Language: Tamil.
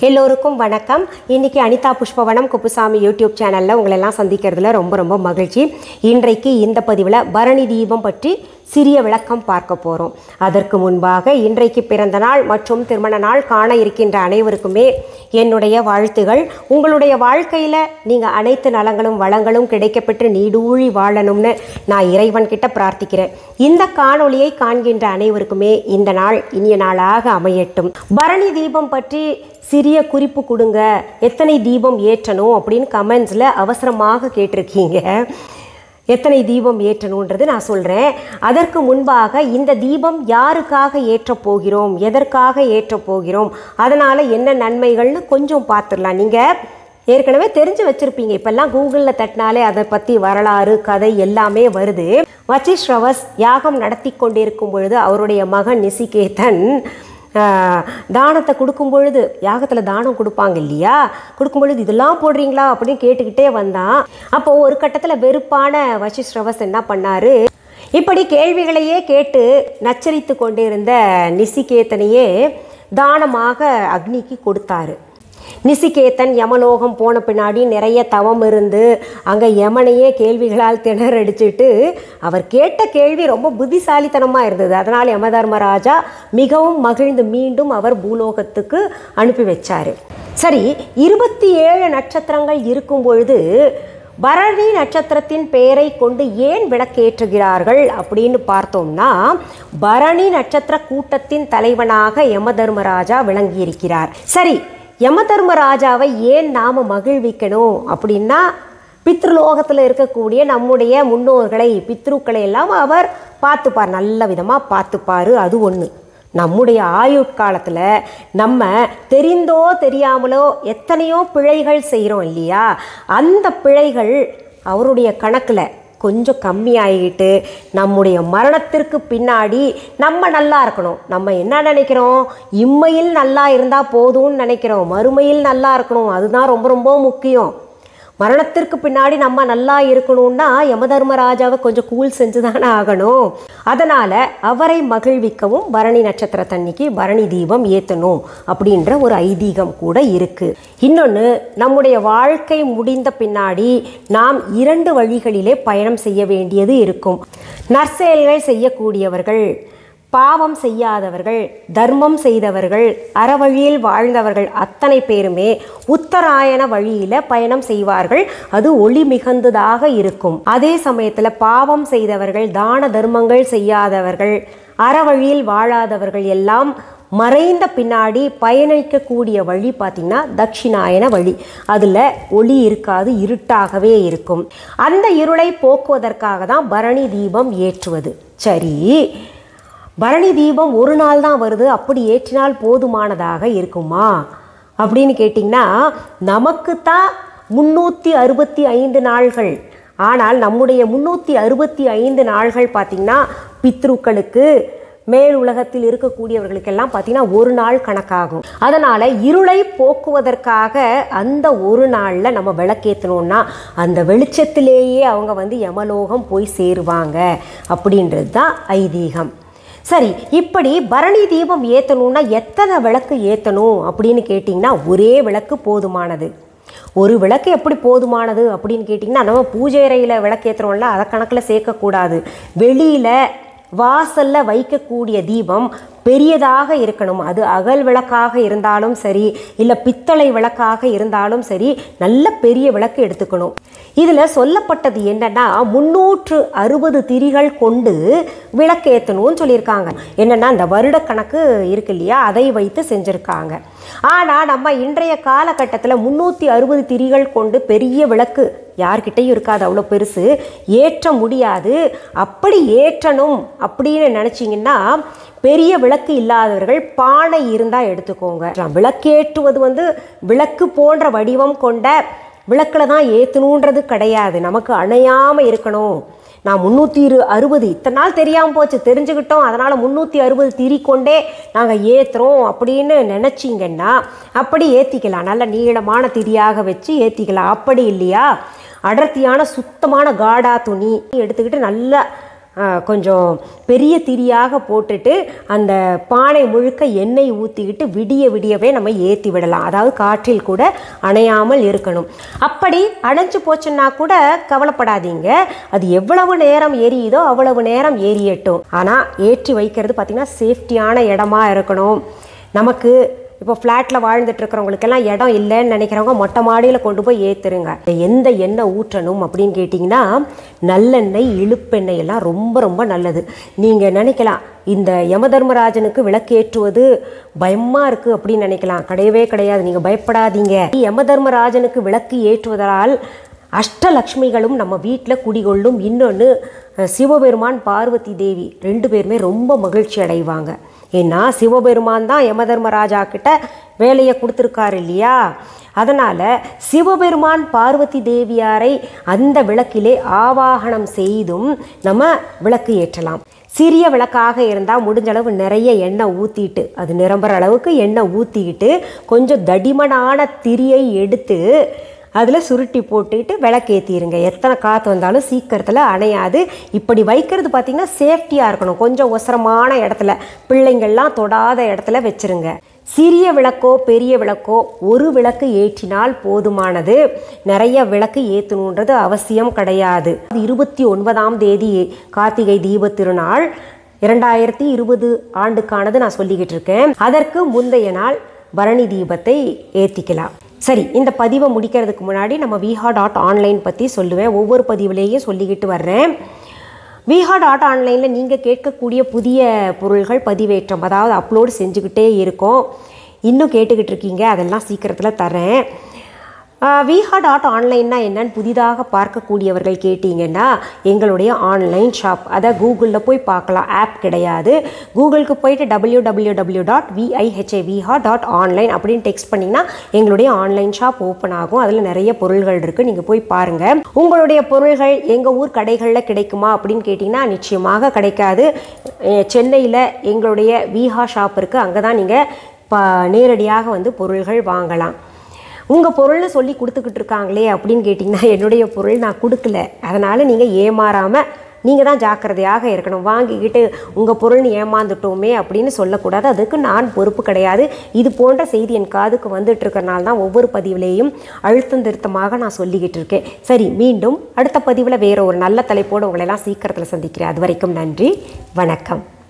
எல்லோருக்கும் வணக்கம் இன்னைக்கு அனிதா புஷ்பவனம் குப்புசாமி யூடியூப் சேனலில் உங்களெல்லாம் சந்திக்கிறதுல ரொம்ப ரொம்ப மகிழ்ச்சி இன்றைக்கு இந்த பதிவில் பரணி தீபம் பற்றி சிறிய விளக்கம் பார்க்க போகிறோம் அதற்கு முன்பாக இன்றைக்கு பிறந்த நாள் மற்றும் திருமண நாள் காண இருக்கின்ற அனைவருக்குமே என்னுடைய வாழ்த்துகள் உங்களுடைய வாழ்க்கையில் நீங்கள் அனைத்து நலங்களும் வளங்களும் கிடைக்கப்பெற்று நீடூழி வாழணும்னு நான் இறைவன் கிட்ட பிரார்த்திக்கிறேன் இந்த காணொளியை காண்கின்ற அனைவருக்குமே இந்த நாள் இனிய நாளாக அமையட்டும் பரணி தீபம் பற்றி சிறிய குறிப்பு கொடுங்க எத்தனை தீபம் ஏற்றணும் அப்படின்னு கமெண்ட்ஸில் அவசரமாக கேட்டிருக்கீங்க எத்தனை தீபம் ஏற்றணுன்றது நான் சொல்கிறேன் அதற்கு முன்பாக இந்த தீபம் யாருக்காக ஏற்றப் போகிறோம் எதற்காக ஏற்றப் போகிறோம் அதனால் என்ன நன்மைகள்னு கொஞ்சம் பார்த்துடலாம் நீங்கள் ஏற்கனவே தெரிஞ்சு வச்சுருப்பீங்க இப்போல்லாம் கூகுளில் தட்டினாலே அதை பற்றி வரலாறு கதை எல்லாமே வருது வச்சிஸ்ரவஸ் யாகம் நடத்தி கொண்டிருக்கும் பொழுது அவருடைய மகன் நிசிகேதன் ஆஹ், தானத்தை கொடுக்கும் பொழுது யாகத்தில் தானம் கொடுப்பாங்க இல்லையா கொடுக்கும் பொழுது இதெல்லாம் போடுறீங்களா அப்படின்னு கேட்டுக்கிட்டே வந்தான் அப்போ ஒரு கட்டத்தில் வெறுப்பான வசிஸ்ரவஸ் என்ன பண்ணாரு இப்படி கேள்விகளையே கேட்டு நச்சரித்து கொண்டிருந்த நிசிகேதனையே தானமாக அக்னிக்கு கொடுத்தாரு நிசிகேத்தன் யமலோகம் போன பின்னாடி நிறைய தவம் இருந்து அங்கே யமனையே கேள்விகளால் திணறடிச்சிட்டு அவர் கேட்ட கேள்வி ரொம்ப புத்திசாலித்தனமாக இருந்தது அதனால் யமதர்மராஜா மிகவும் மகிழ்ந்து மீண்டும் அவர் பூலோகத்துக்கு அனுப்பி வச்சார் சரி இருபத்தி ஏழு நட்சத்திரங்கள் இருக்கும் பொழுது பரணி நட்சத்திரத்தின் பெயரை கொண்டு ஏன் விளக்கேற்றுகிறார்கள் அப்படின்னு பார்த்தோம்னா பரணி நட்சத்திர கூட்டத்தின் தலைவனாக யமதர்மராஜா விளங்கியிருக்கிறார் சரி யமதர்மராஜாவை ஏன் நாம மகிழ்விக்கணும் அப்படின்னா பித்ருலோகத்தில் இருக்கக்கூடிய நம்முடைய முன்னோர்களை பித்ருக்களை எல்லாம் அவர் பார்த்துப்பார் நல்ல விதமாக பார்த்துப்பார் அது ஒன்று நம்முடைய ஆயுட்காலத்தில் நம்ம தெரிந்தோ தெரியாமலோ எத்தனையோ பிழைகள் செய்கிறோம் இல்லையா அந்த பிழைகள் அவருடைய கணக்கில் கொஞ்சம் கம்மியாகிட்டு நம்முடைய மரணத்திற்கு பின்னாடி நம்ம நல்லா இருக்கணும் நம்ம என்ன நினைக்கிறோம் இம்மையில் நல்லா இருந்தால் போதும்னு நினைக்கிறோம் மறுமையில் நல்லா இருக்கணும் அதுதான் ரொம்ப ரொம்ப முக்கியம் மரணத்திற்கு பின்னாடி நம்ம நல்லா இருக்கணும்னா யமதர்மராஜாவை கொஞ்சம் கூல் செஞ்சு தானே ஆகணும் அதனால் அவரை மகிழ்விக்கவும் பரணி நட்சத்திரத்தன்னைக்கு பரணி தீபம் ஏற்றணும் அப்படின்ற ஒரு ஐதீகம் கூட இருக்குது இன்னொன்று நம்முடைய வாழ்க்கை முடிந்த பின்னாடி நாம் இரண்டு வழிகளிலே பயணம் செய்ய வேண்டியது இருக்கும் நற்செயல்கள் செய்யக்கூடியவர்கள் பாவம் செய்யாதவர்கள் தர்மம் செய்தவர்கள் அறவழியில் வாழ்ந்தவர்கள் அத்தனை பேருமே உத்தராயண வழியில பயணம் செய்வார்கள் அது ஒளி மிகுந்ததாக இருக்கும் அதே சமயத்துல பாவம் செய்தவர்கள் தான தர்மங்கள் செய்யாதவர்கள் அறவழியில் வாழாதவர்கள் எல்லாம் மறைந்த பின்னாடி பயணிக்கக்கூடிய வழி பார்த்திங்கன்னா தட்சிணாயன வழி அதில் ஒளி இருக்காது இருட்டாகவே இருக்கும் அந்த இருளை போக்குவதற்காக தான் பரணி தீபம் ஏற்றுவது சரி பரணி தீபம் ஒரு நாள் தான் வருது அப்படி ஏற்றினால் போதுமானதாக இருக்குமா அப்படின்னு கேட்டிங்கன்னா நமக்கு தான் முந்நூற்றி அறுபத்தி ஐந்து நாள்கள் ஆனால் நம்முடைய முந்நூற்றி அறுபத்தி ஐந்து நாள்கள் பார்த்திங்கன்னா பித்ருக்களுக்கு மேல் உலகத்தில் இருக்கக்கூடியவர்களுக்கெல்லாம் பார்த்திங்கன்னா ஒரு நாள் கணக்காகும் அதனால் இருளை போக்குவதற்காக அந்த ஒரு நாளில் நம்ம விளக்கேற்றணும்னா அந்த வெளிச்சத்திலேயே அவங்க வந்து யமலோகம் போய் சேருவாங்க அப்படின்றது தான் ஐதீகம் சரி இப்படி பரணி தீபம் ஏற்றணும்னா எத்தனை விளக்கு ஏற்றணும் அப்படின்னு கேட்டிங்கன்னா ஒரே விளக்கு போதுமானது ஒரு விளக்கு எப்படி போதுமானது அப்படின்னு கேட்டிங்கன்னா நம்ம பூஜை அறையில் விளக்கு ஏற்றுறோம்ல அதை கணக்கில் சேர்க்கக்கூடாது வெளியில் வாசலில் வைக்கக்கூடிய தீபம் பெரியதாக இருக்கணும் அது அகல் விளக்காக இருந்தாலும் சரி இல்லை பித்தளை விளக்காக இருந்தாலும் சரி நல்ல பெரிய விளக்கு எடுத்துக்கணும் இதில் சொல்லப்பட்டது என்னன்னா முன்னூற்று அறுபது திரிகள் கொண்டு விளக்கேற்றணும்னு சொல்லியிருக்காங்க என்னென்னா இந்த வருடக்கணக்கு இருக்கு இல்லையா அதை வைத்து செஞ்சுருக்காங்க ஆனால் நம்ம இன்றைய காலகட்டத்தில் முந்நூற்றி அறுபது திரிகள் கொண்டு பெரிய விளக்கு யார்கிட்டையும் இருக்காது அவ்வளோ பெருசு ஏற்ற முடியாது அப்படி ஏற்றணும் அப்படின்னு நினச்சிங்கன்னா பெரிய விளக்கு இல்லாதவர்கள் பானை இருந்தால் எடுத்துக்கோங்க விளக்கேற்றுவது வந்து விளக்கு போன்ற வடிவம் கொண்ட விளக்கில் தான் ஏற்றணுன்றது கிடையாது நமக்கு அணையாமல் இருக்கணும் நான் முந்நூற்றி இரு அறுபது இத்தனை நாள் தெரியாமல் போச்சு தெரிஞ்சுக்கிட்டோம் அதனால் முந்நூற்றி அறுபது திரி கொண்டே நாங்கள் ஏற்றுறோம் அப்படின்னு நினச்சிங்கன்னா அப்படி ஏற்றிக்கலாம் நல்ல நீளமான திரியாக வச்சு ஏற்றிக்கலாம் அப்படி இல்லையா அடர்த்தியான சுத்தமான காடா துணி எடுத்துக்கிட்டு நல்லா ஆ, கொஞ்சம் பெரிய திரியாக போட்டுட்டு அந்த பானை முழுக்க எண்ணெய் ஊற்றிக்கிட்டு விடிய விடியவே நம்ம ஏற்றி விடலாம் அதாவது காற்றில் கூட அணையாமல் இருக்கணும் அப்படி அணைஞ்சு போச்சுன்னா கூட கவலைப்படாதீங்க அது எவ்வளவு நேரம் எரியுதோ அவ்வளவு நேரம் எரியட்டும் ஆனால் ஏற்றி வைக்கிறது பார்த்திங்கன்னா சேஃப்டியான இடமா இருக்கணும் நமக்கு இப்போ ஃப்ளாட்டில் வாழ்ந்துட்டு இருக்கிறவங்களுக்கெல்லாம் இடம் இல்லைன்னு நினைக்கிறவங்க மொட்டை மாடியில் கொண்டு போய் ஏற்றுருங்க எந்த எண்ணெய் ஊற்றணும் அப்படின்னு கேட்டிங்கன்னா நல்லெண்ணெய் இழுப்பெண்ணெய் எல்லாம் ரொம்ப ரொம்ப நல்லது நீங்கள் நினைக்கலாம் இந்த யமதர்மராஜனுக்கு விளக்கேற்றுவது பயமாக இருக்குது அப்படின்னு நினைக்கலாம் கிடையவே கிடையாது நீங்கள் பயப்படாதீங்க யமதர்மராஜனுக்கு விளக்கு ஏற்றுவதால் அஷ்டலக்ஷ்மிகளும் நம்ம வீட்டில் குடிகொள்ளும் இன்னொன்று சிவபெருமான் பார்வதி தேவி ரெண்டு பேருமே ரொம்ப மகிழ்ச்சி அடைவாங்க ஏன்னா சிவபெருமான் தான் யமதர்மராஜா கிட்ட வேலையை கொடுத்துருக்காரு இல்லையா அதனால் சிவபெருமான் பார்வதி தேவியாரை அந்த விளக்கிலே ஆவாகனம் செய்தும் நம்ம விளக்கு ஏற்றலாம் சிறிய விளக்காக இருந்தால் முடிஞ்ச அளவு நிறைய எண்ணெய் ஊற்றிட்டு அது நிரம்புற அளவுக்கு எண்ணெய் ஊற்றிக்கிட்டு கொஞ்சம் தடிமனான திரியை எடுத்து அதில் சுருட்டி போட்டுக்கிட்டு விளக்கேற்றிடுங்க எத்தனை காற்று வந்தாலும் சீக்கிரத்தில் அணையாது இப்படி வைக்கிறது பார்த்திங்கன்னா சேஃப்டியாக இருக்கணும் கொஞ்சம் ஒசரமான இடத்துல பிள்ளைங்கள்லாம் தொடாத இடத்துல வச்சுருங்க சிறிய விளக்கோ பெரிய விளக்கோ ஒரு விளக்கு ஏற்றினால் போதுமானது நிறைய விளக்கு ஏற்றணுன்றது அவசியம் கிடையாது இருபத்தி ஒன்பதாம் தேதி கார்த்திகை தீபத் திருநாள் இரண்டாயிரத்தி இருபது ஆண்டுக்கானது நான் சொல்லிக்கிட்டு இருக்கேன் அதற்கு முந்தைய நாள் பரணி தீபத்தை ஏற்றிக்கலாம் சரி இந்த பதிவை முடிக்கிறதுக்கு முன்னாடி நம்ம விஹா டாட் ஆன்லைன் பற்றி சொல்லுவேன் ஒவ்வொரு பதிவுலேயும் சொல்லிக்கிட்டு வர்றேன் விஹா டாட் ஆன்லைனில் நீங்கள் கேட்கக்கூடிய புதிய பொருள்கள் பதிவேற்றம் அதாவது அப்லோடு செஞ்சுக்கிட்டே இருக்கோம் இன்னும் கேட்டுக்கிட்டு இருக்கீங்க அதெல்லாம் சீக்கிரத்தில் தரேன் விஹா டாட் ஆன்லைன்னா என்னன்னு புதிதாக பார்க்கக்கூடியவர்கள் கேட்டிங்கன்னா எங்களுடைய ஆன்லைன் ஷாப் அதை கூகுளில் போய் பார்க்கலாம் ஆப் கிடையாது கூகுளுக்கு போயிட்டு W W W dot V I H A Viha dot online அப்படின்னு டெக்ஸ்ட் பண்ணிங்கன்னா எங்களுடைய ஆன்லைன் ஷாப் ஓப்பன் ஆகும் அதில் நிறைய பொருள்கள் இருக்குது நீங்கள் போய் பாருங்கள் உங்களுடைய பொருள்கள் எங்கள் ஊர் கடைகளில் கிடைக்குமா அப்படின்னு கேட்டிங்கன்னா நிச்சயமாக கிடைக்காது அஹ் சென்னையில் எங்களுடைய விஹா ஷாப் இருக்குது அங்கே தான் நீங்கள் ப நேரடியாக வந்து பொருள்கள் வாங்கலாம் உங்கள் பொருள்னு சொல்லி கொடுத்துக்கிட்டு இருக்காங்களே அப்படின்னு கேட்டிங்கன்னா என்னுடைய பொருள் நான் கொடுக்கல அதனால் நீங்கள் ஏமாறாமல் நீங்கள் தான் ஜாக்கிரதையாக இருக்கணும் வாங்கிக்கிட்டு உங்கள் பொருள்னு ஏமாந்துட்டோமே அப்படின்னு சொல்லக்கூடாது அதுக்கு நான் பொறுப்பு கிடையாது இது போன்ற செய்தி என் காதுக்கு வந்துட்டு இருக்கறனால தான் ஒவ்வொரு பதிவிலேயும் அழுத்தம் திருத்தமாக நான் சொல்லிக்கிட்டு இருக்கேன் சரி மீண்டும் அடுத்த பதிவில் வேறு ஒரு நல்ல தலைப்போடு உங்களெல்லாம் சீக்கிரத்தில் சந்திக்கிறேன் அது வரைக்கும் நன்றி வணக்கம்